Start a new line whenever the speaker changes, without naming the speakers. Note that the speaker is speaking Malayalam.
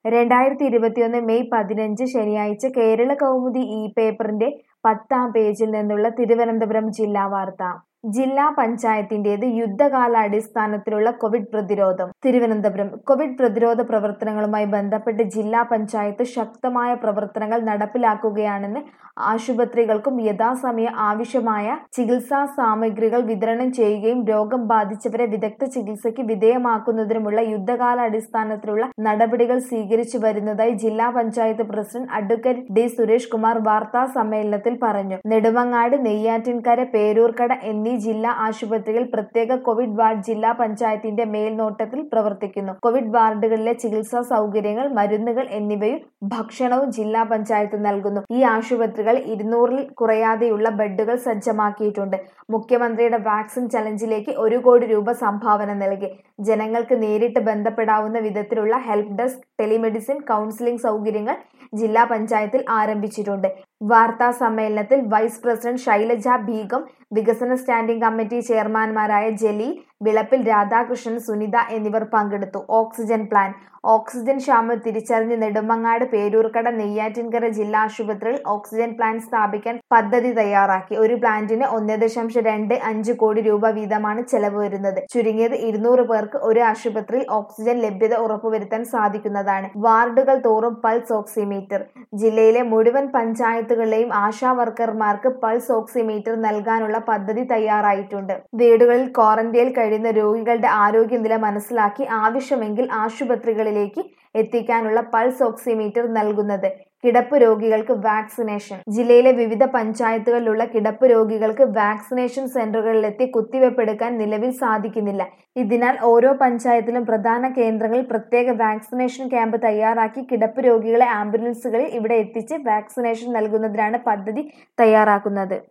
രണ്ടായിരത്തി ഇരുപത്തിയൊന്ന് മെയ് പതിനഞ്ച് ശനിയാഴ്ച കേരള കൗമുദി ഈ പേപ്പറിന്റെ പത്താം പേജിൽ നിന്നുള്ള തിരുവനന്തപുരം ജില്ലാ വാർത്ത ജില്ലാ പഞ്ചായത്തിന്റേത് യുദ്ധകാലാടിസ്ഥാനത്തിലുള്ള കോവിഡ് പ്രതിരോധം തിരുവനന്തപുരം കോവിഡ് പ്രതിരോധ പ്രവർത്തനങ്ങളുമായി ബന്ധപ്പെട്ട് ജില്ലാ പഞ്ചായത്ത് ശക്തമായ പ്രവർത്തനങ്ങൾ നടപ്പിലാക്കുകയാണെന്ന് ആശുപത്രികൾക്കും യഥാസമയം ആവശ്യമായ ചികിത്സാ സാമഗ്രികൾ വിതരണം ചെയ്യുകയും രോഗം ബാധിച്ചവരെ വിദഗ്ധ ചികിത്സയ്ക്ക് വിധേയമാക്കുന്നതിനുമുള്ള യുദ്ധകാലാടിസ്ഥാനത്തിലുള്ള നടപടികൾ സ്വീകരിച്ചു വരുന്നതായി ജില്ലാ panchayat president advocate D Suresh Kumar വാർത്താ സമ്മേളനത്തിൽ പറഞ്ഞു നെടുമങ്ങാട് നെയ്യാറ്റിൻകര പേരൂർക്കട എന്നീ ജില്ലാ ആശുപത്രികൾ പ്രത്യേക കോവിഡ് വാർഡ് ജില്ലാ പഞ്ചായത്തിന്റെ മേൽനോട്ടത്തിൽ പ്രവർത്തിക്കുന്നു കോവിഡ് വാർഡുകളിലെ ചികിത്സാ സൗകര്യങ്ങൾ മരുന്നുകൾ എന്നിവയും ഭക്ഷണവും ജില്ലാ പഞ്ചായത്ത് നൽകുന്നു ഈ ആശുപത്രികൾ ഇരുന്നൂറിൽ കുറയാതെയുള്ള ബെഡുകൾ സജ്ജമാക്കിയിട്ടുണ്ട് മുഖ്യമന്ത്രിയുടെ വാക്സിൻ ചലഞ്ചിലേക്ക് ഒരു കോടി രൂപ സംഭാവന നൽകി ജനങ്ങൾക്ക് നേരിട്ട് ബന്ധപ്പെടാവുന്ന വിധത്തിലുള്ള ഹെൽപ്പ് ഡെസ്ക് ടെലിമെഡിസിൻ കൗൺസിലിംഗ് സൗകര്യങ്ങൾ ജില്ലാ പഞ്ചായത്തിൽ ആരംഭിച്ചിട്ടുണ്ട് വാർത്താ സമ്മേളനത്തിൽ വൈസ് പ്രസിഡന്റ് ശൈലജ ബീഗം വികസന സ്റ്റാൻഡിംഗ് കമ്മിറ്റി ചെയർമാൻമാരായ ജലീൽ വിളപ്പിൽ രാധാകൃഷ്ണൻ സുനിത എന്നിവർ പങ്കെടുത്തു ഓക്സിജൻ പ്ലാൻ ഓക്സിജൻ ക്ഷാമം തിരിച്ചറിഞ്ഞ് നെടുമങ്ങാട് പേരൂർക്കട നെയ്യാറ്റിൻകര ജില്ലാ ആശുപത്രിയിൽ ഓക്സിജൻ പ്ലാന്റ് സ്ഥാപിക്കാൻ പദ്ധതി തയ്യാറാക്കി ഒരു പ്ലാന്റിന് ഒന്ന് ദശാംശം രണ്ട് അഞ്ച് കോടി രൂപ വീതമാണ് ചെലവ് വരുന്നത് ചുരുങ്ങിയത് ഇരുന്നൂറ് പേർക്ക് ഒരു ആശുപത്രിയിൽ ഓക്സിജൻ ലഭ്യത ഉറപ്പുവരുത്താൻ സാധിക്കുന്നതാണ് വാർഡുകൾ തോറും പൾസ് ഓക്സിമീറ്റർ ജില്ലയിലെ മുഴുവൻ പഞ്ചായത്തുകളിലെയും ആശാ വർക്കർമാർക്ക് പൾസ് ഓക്സിമീറ്റർ നൽകാനുള്ള പദ്ധതി തയ്യാറായിട്ടുണ്ട് വീടുകളിൽ ക്വാറന്റൈനിൽ കഴിയുന്ന രോഗികളുടെ ആരോഗ്യനില മനസ്സിലാക്കി ആവശ്യമെങ്കിൽ ആശുപത്രികളിലേക്ക് എത്തിക്കാനുള്ള പൾസ് ഓക്സിമീറ്റർ നൽകുന്നത് കിടപ്പ് രോഗികൾക്ക് വാക്സിനേഷൻ ജില്ലയിലെ വിവിധ പഞ്ചായത്തുകളിലുള്ള കിടപ്പ് രോഗികൾക്ക് വാക്സിനേഷൻ സെന്ററുകളിലെത്തി കുത്തിവയ്പ് എടുക്കാൻ നിലവിൽ സാധിക്കുന്നില്ല ഇതിനാൽ ഓരോ പഞ്ചായത്തിലും പ്രധാന കേന്ദ്രങ്ങളിൽ പ്രത്യേക വാക്സിനേഷൻ ക്യാമ്പ് തയ്യാറാക്കി കിടപ്പ് രോഗികളെ ആംബുലൻസുകളിൽ ഇവിടെ എത്തിച്ച് വാക്സിനേഷൻ നൽകുന്നതിനാണ് പദ്ധതി തയ്യാറാക്കുന്നത്